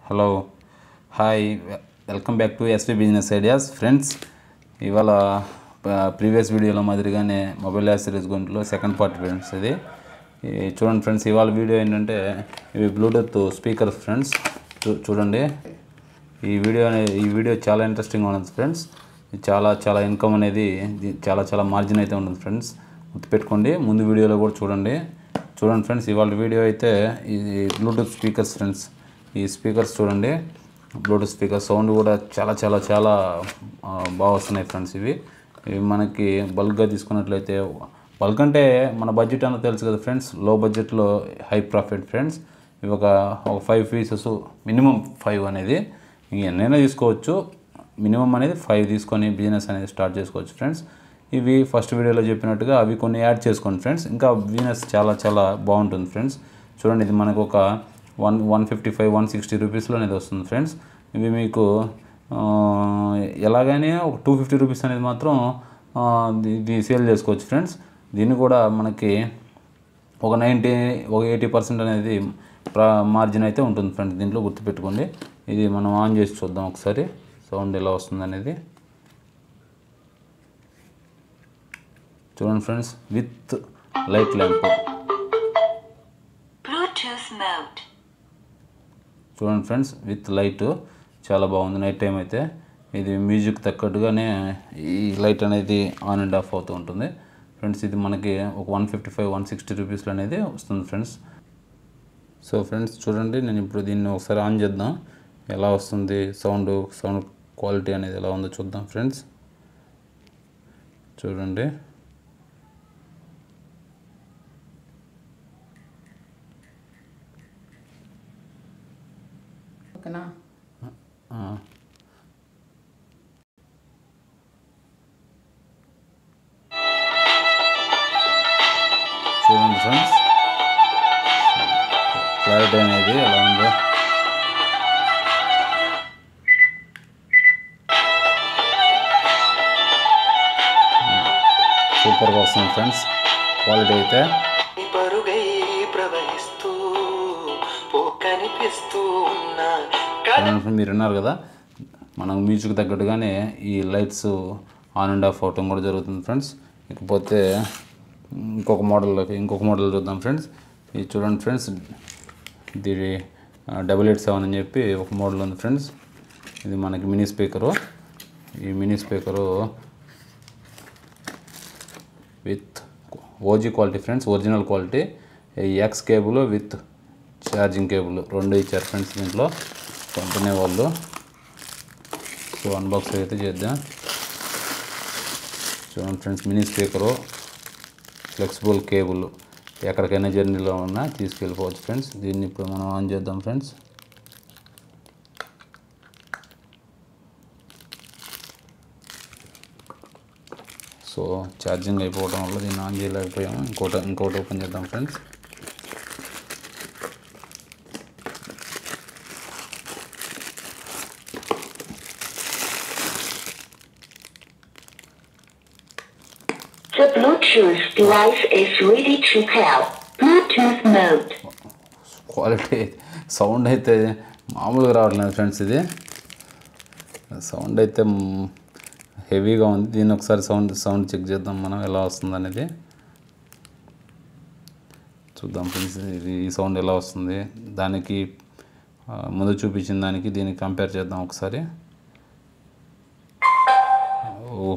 Hello hi welcome back to SP business ideas friends ఇవాళ previous వీడియోలో మాదిరిగానే mobile accessories గుంట్లో సెకండ్ పార్ట్ ఫ్రెండ్స్ ఇది ఈ చూడండి ఫ్రెండ్స్ ఇవాళ వీడియో ఏంటంటే ఇవి బ్లూటూత్ స్పీకర్ ఫ్రెండ్స్ చూ- చూడండి ఈ వీడియో అనే ఈ వీడియో చాలా ఇంట్రెస్టింగ్గా ఉంటుంది ఫ్రెండ్స్ ఇది చాలా చాలా ఇన్కమ్ అనేది ఇది చాలా చాలా మార్జిన్ అయితే ఉంటుంది ఫ్రెండ్స్ గుర్తుపెట్టుకోండి ముందు వీడియోలో కూడా చూడండి చూడండి ఫ్రెండ్స్ ఇవాళ వీడియో అయితే ఇది బ్లూటూత్ స్పీకర్స్ ఫ్రెండ్స్ ఈ స్పీకర్స్ చూడండి బ్లూటూత్ స్పీకర్ సౌండ్ కూడా చాలా చాలా చాలా ఆ, బాగా వస్తున్నాయి ఫ్రెండ్స్ ఇవి ఇవి మనకి బల్క్గా తీసుకున్నట్లయితే బల్క్ అంటే మన బడ్జెట్ అన్న తెలుసు కదా ఫ్రెండ్స్ లో బడ్జెట్లో హై ప్రాఫిట్ ఫ్రెండ్స్ ఇవి ఒక ఒక ఫైవ్ పీసెస్ మినిమం ఫైవ్ అనేది ఎన్నైనా తీసుకోవచ్చు మినిమం అనేది ఫైవ్ తీసుకొని బిజినెస్ అనేది స్టార్ట్ చేసుకోవచ్చు ఫ్రెండ్స్ ఇవి ఫస్ట్ వీడియోలో చెప్పినట్టుగా అవి కొన్ని యాడ్ చేసుకోండి ఫ్రెండ్స్ ఇంకా బిజినెస్ చాలా చాలా బాగుంటుంది ఫ్రెండ్స్ చూడండి ఇది మనకు ఒక one one fifty five one sixty రూపీస్లో అనేది వస్తుంది ఫ్రెండ్స్ ఇవి మీకు ఆ, ఎలాగైనా ఒక టూ ఫిఫ్టీ రూపీస్ అనేది మాత్రం ఆ, ఇది సేల్ చేసుకోవచ్చు ఫ్రెండ్స్ దీన్ని కూడా మనకి ఒక నైంటీ ఒక ఎయిటీ పర్సెంట్ అనేది ప్రా మార్జిన్ అయితే ఉంటుంది ఫ్రెండ్స్ దీంట్లో గుర్తుపెట్టుకోండి ఇది మనం ఆన్ చేసి చూద్దాం ఒకసారి సౌండ్ ఎలా వస్తుంది అనేది చూడండి friends with light lamp Bluetooth mode. చూడండి ఫ్రెండ్స్ విత్ లైట్ చాలా బాగుంది నైట్ టైం అయితే ఇది మ్యూజిక్ తగ్గట్టుగానే ఈ లైట్ అనేది ఆన్ అండ్ ఆఫ్ అవుతూ ఉంటుంది ఫ్రెండ్స్ ఇది మనకి ఒక one fifty five one sixty రూపీస్లో అనేది వస్తుంది ఫ్రెండ్స్ సో ఫ్రెండ్స్ చూడండి నేను ఇప్పుడు దీన్ని ఒకసారి ఆన్ చేద్దాం ఎలా వస్తుంది సౌండ్ సౌండ్ క్వాలిటీ అనేది ఎలా ఉందో చూద్దాం ఫ్రెండ్స్ చూడండి ఓకేనా ఆ. చూడండి ఫ్రెండ్స్ క్లారిటీ అనేది ఎలా ఉందో సూపర్గా వస్తుంది ఫ్రెండ్స్ క్వాలిటీ అయితే పరుగై ప్రవహిస్తూ ఓ కనిపిస్తూ ఉన్నా చూడండి మీరు విన్నారు కదా మనం మ్యూజిక్ తగ్గట్టుగానే ఈ లైట్స్ ఆన్ అండ్ ఆఫ్ అవటం కూడా జరుగుతుంది ఫ్రెండ్స్ ఇకపోతే ఇంకొక మోడల్ ఇంకొక మోడల్ చూద్దాం ఫ్రెండ్స్ ఇది చూడండి ఫ్రెండ్స్ ఇది డబుల్ ఎయిట్ సెవెన్ అని చెప్పి ఒక మోడల్ ఉంది ఫ్రెండ్స్ ఇది మనకి మినీ స్పీకరు ఈ mini speaker with OG quality friends original quality ఈ X cable with charging cable రెండు ఇచ్చారు ఫ్రెండ్స్ దీంట్లో కంపెనీ వాళ్ళు సో అన్బాక్స్ అయితే చేద్దాం చూడండి friends mini speaker flexible cable ఎక్కడికైనా జర్నీలో ఉన్నా తీసుకెళ్ళిపోవచ్చు ఫ్రెండ్స్ దీన్ని ఇప్పుడు మనం ఆన్ చేద్దాం ఫ్రెండ్స్ సో ఛార్జింగ్ అయిపోవడం వల్ల దీన్ని ఆన్ చేయలేకపోయాము ఇంకోటి ఇంకోటి ఓపెన్ చేద్దాం friends The Bluetooth device is ready to pair. Bluetooth mode. Quality sound అయితే మామూలుగా రావట్లేదు ఫ్రెండ్స్ ఇది సౌండ్ అయితే మ్, హెవీగా ఉంది దీన్ని ఒకసారి సౌండ్ సౌండ్ చెక్ చేద్దాం మనం ఎలా వస్తుంది అనేది చూద్దాం ఫ్రెండ్స్ ఇది ఈ సౌండ్ ఎలా వస్తుంది దానికి ఆ, ముందు చూపించిన దానికి దీనికి కంపేర్ చేద్దాం ఒకసారి ఓ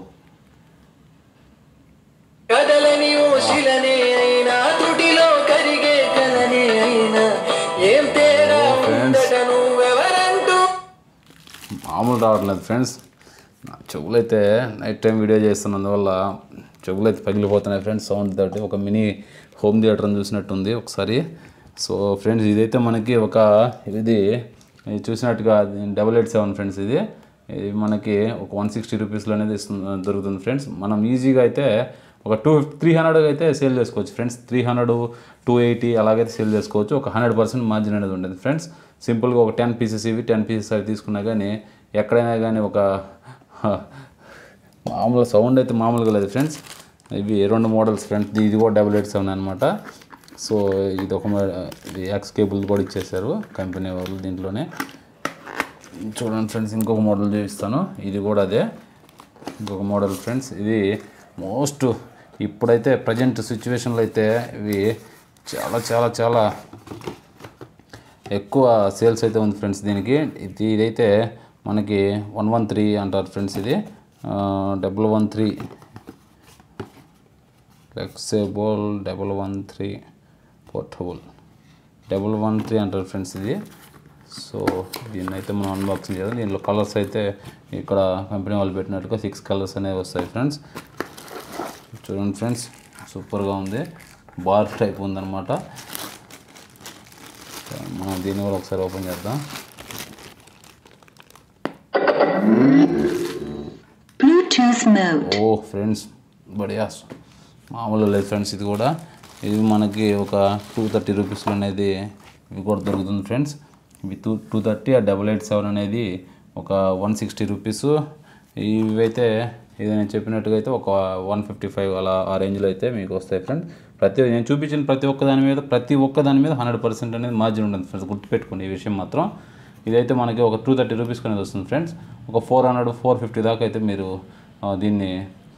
కదలని ఓశిలనే అయినా తుటిలో కరిగే కలనే అయినా ఏం తేడా ఉందట నువ్వెవరంటూ మామూలు రావట్లేదు ఫ్రెండ్స్ నా చెవులైతే నైట్ టైం వీడియో చేస్తున్నందువల్ల చెవులు అయితే పగిలిపోతున్నాయి ఫ్రెండ్స్ సౌండ్ తోటి ఒక మినీ హోమ్ థియేటర్ని చూసినట్టుంది ఒకసారి సో ఫ్రెండ్స్ ఇదైతే మనకి ఒక ఇది ఇది చూసినట్టుగా డబల్ ఎయిట్ సెవెన్ ఫ్రెండ్స్ ఇది ఇది మనకి ఒక వన్ సిక్స్టీ రూపీస్లో అనేది ఇస్తుంది దొరుకుతుంది ఫ్రెండ్స్ మనం ఈజీగా అయితే ఒక టూ త్రీ హండ్రెడ్ అయితే సేల్ చేసుకోవచ్చు friends three hundred two eighty అలాగైతే సేల్ చేసుకోవచ్చు ఒక హండ్రెడ్ పర్సెంట్ మార్జిన్ అనేది ఉంటుంది ఫ్రెండ్స్ సింపుల్గా ఒక టెన్ పీసెస్ ఇవి టెన్ పీసెస్ అవి తీసుకున్నా కానీ ఎక్కడైనా కానీ ఒక మామూలు సౌండ్ అయితే మామూలుగా లేదు ఫ్రెండ్స్ ఇవి రెండు మోడల్స్ ఫ్రెండ్స్ ఇది కూడా డబుల్ ఎయిట్ సెవెన్ అనమాట సో ఇది ఒక మో- ఇది యాక్స్ కేబుల్ కూడా ఇచ్చేసారు కంపెనీ వాళ్ళు దీంట్లోనే చూడండి ఫ్రెండ్స్ ఇంకొక మోడల్ చూపిస్తాను ఇది కూడా అదే ఇంకొక మోడల్ ఫ్రెండ్స్ ఇది మోస్ట్ ఇప్పుడైతే ప్రజెంట్ సిచ్యువేషన్లో అయితే ఇవి చాలా చాలా చాలా ఎక్కువ సేల్స్ అయితే ఉంది ఫ్రెండ్స్ దీనికి ఇది ఇదైతే మనకి వన్ వన్ త్రీ అంటారు ఫ్రెండ్స్ ఇది double one three flexible double one three portable double one three అంటారు ఫ్రెండ్స్ ఇది సో దీన్ని అయితే మనం అన్బాక్సింగ్ చేయాలి దీనిలో కలర్స్ అయితే ఇక్కడ కంపెనీ వాళ్ళు పెట్టినట్టుగా సిక్స్ కలర్స్ అనేవి వస్తాయి ఫ్రెండ్స్ చూడండి ఫ్రెండ్స్ సూపర్గా ఉంది బార్ టైప్ ఉందన్నమాట మనం దీన్ని కూడా ఒకసారి ఓపెన్ చేద్దాం Bluetooth mode. ఓ ఫ్రెండ్స్ బడియా మామూలు లేదు ఫ్రెండ్స్ ఇది కూడా ఇది మనకి ఒక టూ థర్టీ రూపీస్లో అనేది ఇవి కూడా దొరుకుతుంది ఫ్రెండ్స్ ఇవి టూ టూ థర్టీ ఆ డబల్ ఎయిట్ సెవెన్ అనేది ఒక వన్ సిక్స్టీ రూపీస్ ఇవైతే ఇది నేను చెప్పినట్టుగా అయితే ఒక వన్ ఫిఫ్టీ ఫైవ్ అలా ఆ రేంజ్లో అయితే మీకు వస్తాయి ఫ్రెండ్స్ ప్రతి నేను చూపించిన ప్రతి ఒక్క దాని మీద ప్రతి ఒక్క దాని మీద హండ్రెడ్ పర్సెంట్ అనేది మార్జిన్ ఉంటుంది ఫ్రెండ్స్ గుర్తుపెట్టుకోండి ఈ విషయం మాత్రం ఇదైతే మనకి ఒక టూ థర్టీ రూపీస్ అనేది వస్తుంది ఫ్రెండ్స్ ఒక ఫోర్ హండ్రెడ్ ఫోర్ ఫిఫ్టీ దాకా అయితే మీరు ఆ, దీన్ని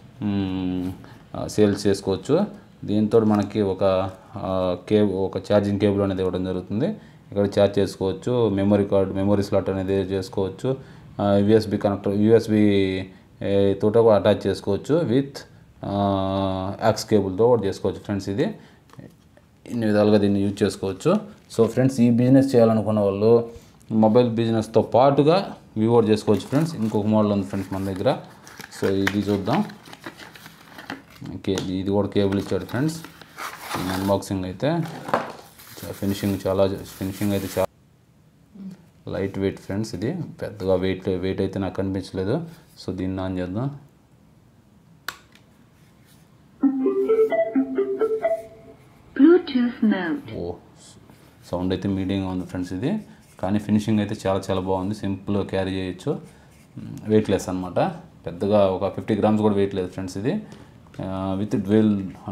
సేల్స్ చేసుకోవచ్చు దీంతో మనకి ఒక కేబుల్ ఒక ఛార్జింగ్ కేబుల్ అనేది ఇవ్వడం జరుగుతుంది ఇక్కడ ఛార్జ్ చేసుకోవచ్చు మెమరీ కార్డ్ మెమరీ స్లాట్ అనేది చేసుకోవచ్చు యూఎస్బి కనెక్టర్ యూఎస్బి తోట కూడా అటాచ్ చేసుకోవచ్చు విత్ యాక్స్ కేబుల్తో కూడా చేసుకోవచ్చు ఫ్రెండ్స్ ఇది ఇన్ని విధాలుగా దీన్ని యూజ్ చేసుకోవచ్చు సో ఫ్రెండ్స్ ఈ బిజినెస్ చేయాలనుకున్న వాళ్ళు మొబైల్ బిజినెస్తో పాటుగా ఇవి కూడా చేసుకోవచ్చు ఫ్రెండ్స్ ఇంకొక మోడల్ ఉంది ఫ్రెండ్స్ మన దగ్గర సో ఇది చూద్దాం ఓకే ఇది కూడా కేబుల్ ఇచ్చాడు ఫ్రెండ్స్ అన్బాక్సింగ్ అయితే ఫినిషింగ్ చాలా ఫినిషింగ్ అయితే చాలా లైట్ వెయిట్ ఫ్రెండ్స్ ఇది పెద్దగా వెయిట్ వెయిట్ అయితే నాకు కనిపించలేదు సో దీన్ని ఆన్ చేద్దాం Bluetooth mode. ఓ సౌండ్ అయితే మీడియంగా ఉంది ఫ్రెండ్స్ ఇది కానీ ఫినిషింగ్ అయితే చాలా చాలా బాగుంది సింపుల్గా క్యారీ చేయొచ్చు వెయిట్ లెస్ అనమాట పెద్దగా ఒక ఫిఫ్టీ గ్రామ్స్ కూడా వెయిట్ లేదు ఫ్రెండ్స్ ఇది with dual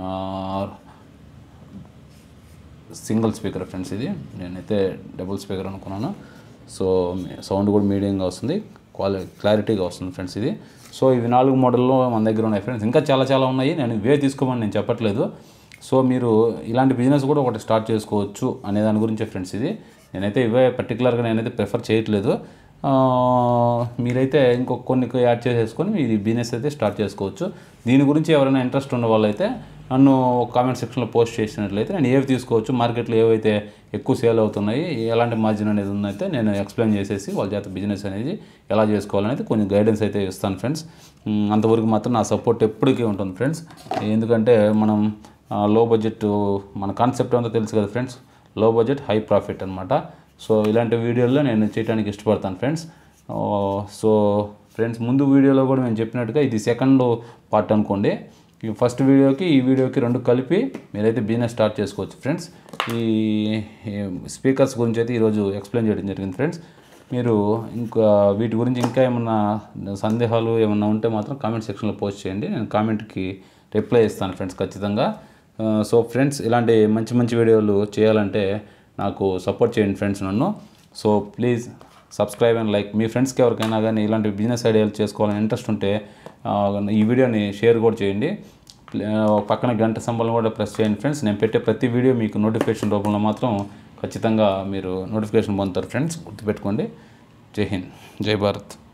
single speaker friends ఇది నేనైతే డబుల్ స్పీకర్ అనుకున్నాను సో సౌండ్ కూడా మీడియంగా వస్తుంది క్వాలి క్లారిటీగా వస్తుంది ఫ్రెండ్స్ ఇది సో ఇవి నాలుగు మోడల్లో మన దగ్గర ఉన్నాయి ఫ్రెండ్స్ ఇంకా చాలా చాలా ఉన్నాయి నేను ఇవే తీసుకోమని నేను చెప్పట్లేదు సో మీరు ఇలాంటి బిజినెస్ కూడా ఒకటి స్టార్ట్ చేసుకోవచ్చు అనే దాని గురించే ఫ్రెండ్స్ ఇది నేనైతే ఇవే పర్టికులర్గా నేనైతే ప్రిఫర్ చేయట్లేదు ఆ, మీరైతే ఇంకొక కొన్ని యాడ్ చేసేసుకొని మీరు ఈ బిజినెస్ అయితే స్టార్ట్ చేసుకోవచ్చు దీని గురించి ఎవరైనా ఇంట్రెస్ట్ ఉన్న వాళ్ళైతే నన్ను కామెంట్ సెక్షన్లో పోస్ట్ చేసినట్లయితే నేను ఏవి తీసుకోవచ్చు మార్కెట్లో ఏవైతే ఎక్కువ సేల్ అవుతున్నాయి ఎలాంటి మార్జిన్ అనేది ఉందైతే నేను ఎక్స్ప్లెయిన్ చేసేసి వాళ్ళ చేత బిజినెస్ అనేది ఎలా చేసుకోవాలనేది కొంచెం గైడెన్స్ అయితే ఇస్తాను ఫ్రెండ్స్ ఉమ్, అంతవరకు మాత్రం నా సపోర్ట్ ఎప్పటికీ ఉంటుంది ఫ్రెండ్స్ ఎందుకంటే మనం లో బడ్జెట్ మన కాన్సెప్ట్ అంతా తెలుసు కదా friends low budget high profit అనమాట సో ఇలాంటి వీడియోల్లో నేను చేయడానికి ఇష్టపడతాను ఫ్రెండ్స్ సో ఫ్రెండ్స్ ముందు వీడియోలో కూడా నేను చెప్పినట్టుగా ఇది సెకండ్ పార్ట్ అనుకోండి ఈ ఫస్ట్ వీడియోకి ఈ వీడియోకి రెండు కలిపి మీరైతే బిజినెస్ స్టార్ట్ చేసుకోవచ్చు ఫ్రెండ్స్ ఈ స్పీకర్స్ గురించి అయితే ఈరోజు ఎక్స్ప్లెయిన్ చేయడం జరిగింది ఫ్రెండ్స్ మీరు ఇంకా వీటి గురించి ఇంకా ఏమన్నా సందేహాలు ఏమన్నా ఉంటే మాత్రం కామెంట్ సెక్షన్లో పోస్ట్ చేయండి నేను కామెంట్కి రిప్లై ఇస్తాను ఫ్రెండ్స్ ఖచ్చితంగా ఆ, సో ఫ్రెండ్స్ ఇలాంటి మంచి మంచి వీడియోలు చేయాలంటే నాకు సపోర్ట్ చేయండి ఫ్రెండ్స్ నన్ను so please subscribe and like మీ ఫ్రెండ్స్కి ఎవరికైనా కానీ ఇలాంటి బిజినెస్ ఐడియాలు చేసుకోవాలని ఇంట్రెస్ట్ ఉంటే ఆ, ఈ వీడియోని షేర్ కూడా చేయండి ఆ, పక్కన గంట సంబలం కూడా ప్రెస్ చేయండి ఫ్రెండ్స్ నేను పెట్టే ప్రతి వీడియో మీకు నోటిఫికేషన్ రూపంలో మాత్రం ఖచ్చితంగా మీరు నోటిఫికేషన్ పొందుతారు ఫ్రెండ్స్ గుర్తుపెట్టుకోండి జై హింద్ జై భారత్